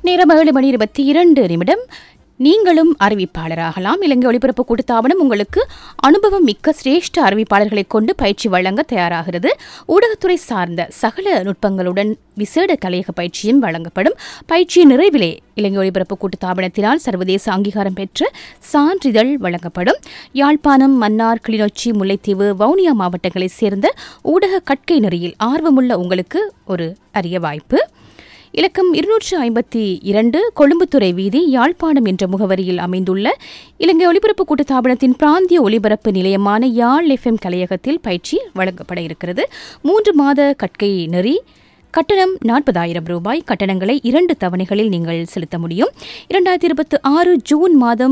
நேரம் ஏழு மணி இருபத்தி இரண்டு நிமிடம் நீங்களும் அறிவிப்பாளராகலாம் இலங்கை ஒளிபரப்பு கூட்டுத்தாபனம் உங்களுக்கு அனுபவம் மிக்க சிரேஷ்ட அறிவிப்பாளர்களை கொண்டு பயிற்சி வழங்க தயாராகிறது ஊடகத்துறை சார்ந்த சகல நுட்பங்களுடன் விசேட கலையக பயிற்சியும் வழங்கப்படும் பயிற்சியின் நிறைவிலே இலங்கை ஒளிபரப்பு கூட்டுத்தாபனத்தினால் சர்வதேச அங்கீகாரம் பெற்ற சான்றிதழ் வழங்கப்படும் யாழ்ப்பாணம் மன்னார் கிளிநொச்சி முல்லைத்தீவு வவுனியா மாவட்டங்களைச் சேர்ந்த ஊடக கற்கை நெறியில் ஆர்வமுள்ள உங்களுக்கு ஒரு அரிய வாய்ப்பு இலக்கம் இருநூற்று ஐம்பத்தி இரண்டு கொழும்புத்துறை வீதி யாழ்ப்பாணம் என்ற முகவரியில் அமைந்துள்ள இலங்கை ஒலிபரப்பு கூட்டுத்தாபனத்தின் பிராந்திய ஒலிபரப்பு நிலையமான யாழ் எஃப்எம் கலையகத்தில் பயிற்சி வழங்கப்பட இருக்கிறது மூன்று மாத கற்கை நெறி கட்டணம் நாற்பதாயிரம் ரூபாய் கட்டணங்களை இரண்டு தவணைகளில் நீங்கள் செலுத்த முடியும் இரண்டாயிரத்தி இருபத்தி ஆறு ஜூன் மாதம்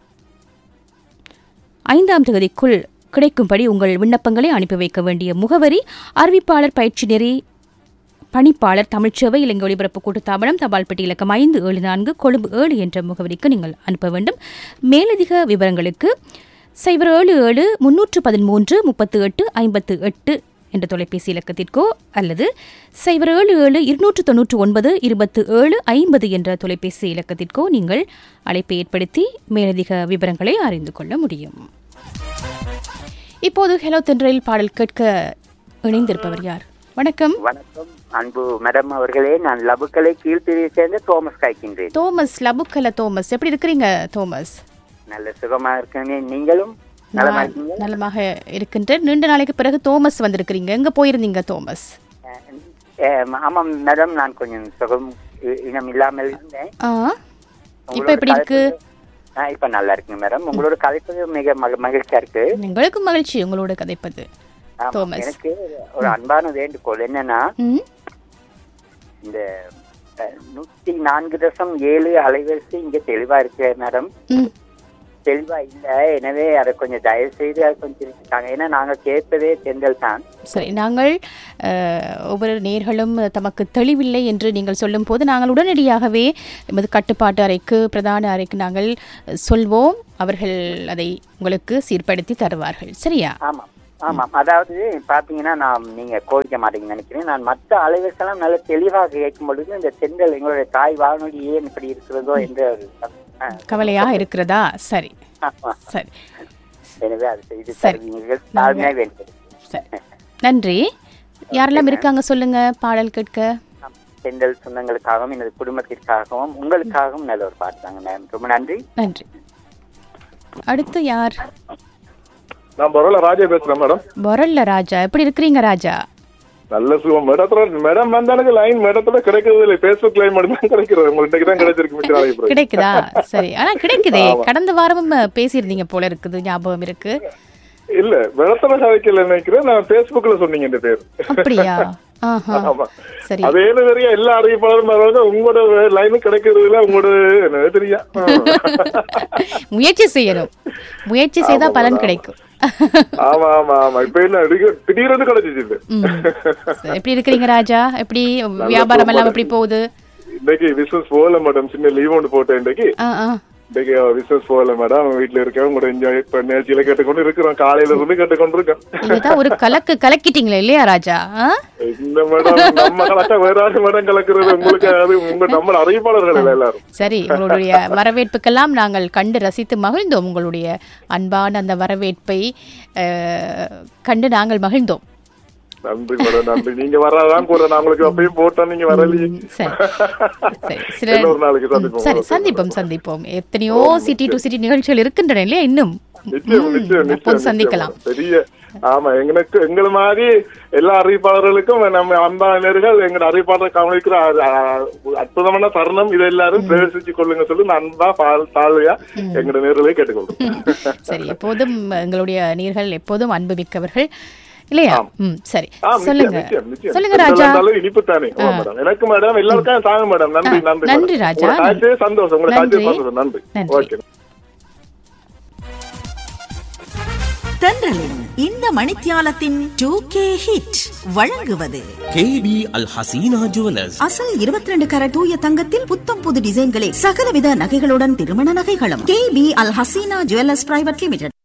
ஐந்தாம் தேதிக்குள் கிடைக்கும்படி உங்கள் விண்ணப்பங்களை அனுப்பி வைக்க வேண்டிய முகவரி அறிவிப்பாளர் பயிற்சி நெறி பணிப்பாளர் தமிழ்ச்சேவை இலங்கை ஒலிபரப்பு கூட்டுத்தாபனம் தபால் பெட்டி இலக்கம் ஐந்து ஏழு நான்கு கொழும்பு ஏழு என்ற முகவரிக்கு நீங்கள் அனுப்ப வேண்டும் மேலதிக விவரங்களுக்கு சைபர் ஏழு ஏழு முன்னூற்று பதிமூன்று முப்பத்து எட்டு ஐம்பத்து எட்டு என்ற தொலைபேசி இலக்கத்திற்கோ அல்லது சைபர் ஏழு ஏழு இருநூற்று தொன்னூற்று ஒன்பது இருபத்து ஏழு ஐம்பது என்ற தொலைபேசி இலக்கத்திற்கோ நீங்கள் அழைப்பை ஏற்படுத்தி மேலதிக விவரங்களை அறிந்து கொள்ள முடியும் இப்போது ஹெலோ தென்றலில் பாடல் கேட்க இணைந்திருப்பவர் யார் வணக்கம் வணக்கம் அன்பு மேடம் அவர்களே நான் லபுக்கலை கீழ்த்திரியை சேர்ந்த தோமஸ் காய்க்கின்றேன் தோமஸ் லபுக்கல தோமஸ் எப்படி இருக்கிறீங்க தோமஸ் நல்ல சுகமா இருக்கேன் நீங்களும் நலமா நான் இருக்கீங்க நலமாக இருக்கின்றேன் நீண்ட நாளைக்கு பிறகு தோமஸ் வந்திருக்கிறீங்க எங்க போயிருந்தீங்க தோமஸ் அஹ், ஆமாம் மேடம் நான் கொஞ்சம் சுகம் இ- இனம் இல்லாமல் இருந்தேன் ஆ இப்ப உங்களோட எப்படி இருக்கு கதைப்பது- ஆ, இப்ப நல்லா இருக்குங்க மேடம் உங்களோட கதைப்பது மிக மக- மகிழ்ச்சியா இருக்கு எங்களுக்கும் மகிழ்ச்சி உங்களோட கதைப்பது ஆமா, தோமஸ். எனக்கு ஒரு அன்பான வேண்டுகோள் என்னன்னா ம் இந்த அஹ், நூத்தி நான்கு தசம் ஏழு அலைவரிசை இங்க தெளிவா இருக்கு மேடம் ம் தெளிவா இல்ல எனவே அதை கொஞ்சம் தயவு செய்து அதை கொஞ்சம் திருத்திட்டாங்க ஏன்னா நாங்க கேட்பதே தென்றல் தான் சரி நாங்கள் அஹ், ஒவ்வொரு நேர்களும் தமக்கு தெளிவில்லை என்று நீங்கள் சொல்லும்போது நாங்கள் உடனடியாகவே எமது கட்டுப்பாட்டு அறைக்கு பிரதான அறைக்கு நாங்கள் சொல்வோம் அவர்கள் அதை உங்களுக்கு சீர்படுத்தி தருவார்கள் சரியா ஆமாம் ஆமாம் அதாவது பாத்தீங்கன்னா நான் நீங்க கோவிக்க மாட்டீங்கன்னு நினைக்கிறேன் நான் மற்ற அலைவரிசெல்லாம் நல்ல தெளிவாக கேட்கும் பொழுது இந்த தென்றல் எங்களுடைய தாய் வானொலி ஏன் இப்படி இருக்கிறதோ என்ற ஒரு ஆ, கவலையாக இருக்கிறதா சரி ஆமா. சரி எனவே அது செய்து சரி. தருவீர்கள் தாழ்மையாக வேண்டும் சரி நன்றி யாரெல்லாம் இருக்காங்க சொல்லுங்க பாடல் கேட்க தென்றல் சொந்தங்களுக்காகவும் எனது குடும்பத்திற்காகவும் உங்களுக்காகவும் நல்ல ஒரு பாட்டு தாங்க மேம் ரொம்ப நன்றி நன்றி அடுத்து யார் நான் பரவாயில்ல ராஜா பேசுறேன் மேடம் வரல்ல ராஜா எப்படி இருக்கிறீங்க ராஜா நல்ல சுகம் மேடத்துல மேடம் வந்தானுக்கு லைன் மேடத்துல கிடைக்கிறது இல்லை பேஸ்புக் லைன் மட்டும் தான் கிடைக்கிறது உங்களுக்கு தான் கிடைச்சிருக்கு மிச்ச நாளைக்கு பிறகு. கிடைக்குதா சரி ஆனா கிடைக்குதே கடந்த வாரமும் அஹ், பேசியிருந்தீங்க போல இருக்குது ஞாபகம் இருக்கு இல்ல மேடத்துல கதைக்கல நினைக்கிறேன் நான் பேஸ்புக்ல சொன்னீங்க இந்த பேர் அப்படியா ஆஹா ஆமா சரி அதே தெரியும் எல்லா அறிவிப்பாளரும் வர்றாங்க உங்களோட லைனும் கிடைக்கிறது இல்ல உங்களோட என்ன தெரியும் முயற்சி செய்யணும் முயற்சி செய்தா பலன் கிடைக்கும் ஆமா ஆமா ஆமா இப்ப என்ன திடீர்- திடீர்னு கிடைச்சிச்சு இது. ம். சரி, எப்படி இருக்கிறீங்க ராஜா எப்படி வியாபாரம் எல்லாம் எப்படி போகுது இன்னைக்கு பிசினஸ் போகல மேடம் சின்ன லீவ் ஒன்று போட்டேன் இன்னைக்கு ஆ ஆ இன்னைக்கு பிசினஸ் போகல மேடம் வீட்டுல இருக்கேன் உங்களோட என்ஜாய் இப்ப நிகழ்ச்சியில கேட்டுக்கொண்டு இருக்கிறோம் காலையில இருந்து கேட்டுக்கொண்டு இருக்கேன் நீங்க தான் ஒரு கலக்கு கலக்கிட்டீங்களே இல்லையா ராஜா ஆ? இந்த மேடம் நம்ம கலக்க வேற ஆளு மேடம் கலக்குறது உங்களுக்கு அது உங்க நம்ம அறிவிப்பாளர்கள் இல்ல எல்லாரும் சரி உங்களுடைய வரவேற்புக்கெல்லாம் நாங்கள் கண்டு ரசித்து மகிழ்ந்தோம் உங்களுடைய அன்பான அந்த வரவேற்பை அஹ், கண்டு நாங்கள் மகிழ்ந்தோம் நன்றி மேடம் நன்றி நீங்க வராதான் கூட நான் உங்களுக்கு அப்பயும் போட்டா நீங்க வரலையே ம், சரி சரி சில இன்னொரு நாளைக்கு ம், சந்திப்போம் சரி சந்திப்போம் சந்திப்போம் எத்தனையோ சிட்டி டு சிட்டி நிகழ்ச்சிகள் இருக்கின்றன இல்லையா இன்னும் நிச்சயம் ம், நிச்சயம் அப்போது நிச்சயம் சந்திக்கலாம் நிச்சயம். பெரிய ஆமா எங்களுக்கு எங்களை மாதிரி எல்லா அறிவிப்பாளர்களுக்கும் நம்ம அன்பாளர்கள் எங்க அறிவிப்பாளர் கவனிக்கிற அ- அ- அற்புதமான தருணம் இதை எல்லாரும் பிரவேசிச்சு கொள்ளுங்க சொல்லி நான் அன்பா பால் தாழ்வையா எங்களோட நேரிலே கேட்டுக்கொள்றோம் சரி எப்போதும் எங்களுடைய நீர்கள் எப்போதும் அன்பு மிக்கவர்கள் இல்லையா ம் சரி ஆ, நிச்சயம், சொல்லுங்க நிச்சயம், நிச்சயம். சொல்லுங்க எதுவா ராஜா இருந்தாலும் இனிப்பு தானே ஓ, மேடம் எனக்கு மேடம் எல்லாருக்கும் தாங்க மேடம் நன்றி ஆ, நன்றி நன்றி மேடம். ராஜா. உங்களை காய்ச்சே சந்தோஷம் உங்களை காய்ச்சே நன்றி. சந்தோஷம் நன்றி நன்றி. ஓகே தென்றலின் இந்த மணித்தியாலத்தின் டூ கே ஹிட் வழங்குவது கேபி அல் ஹசீனா ஜுவலர்ஸ் அசல் 22 கர தூய தங்கத்தில் புத்தம் புது டிசைன்களில் சகலவித நகைகளுடன் திருமண நகைகளும் K P Al Haseena jewellers private limited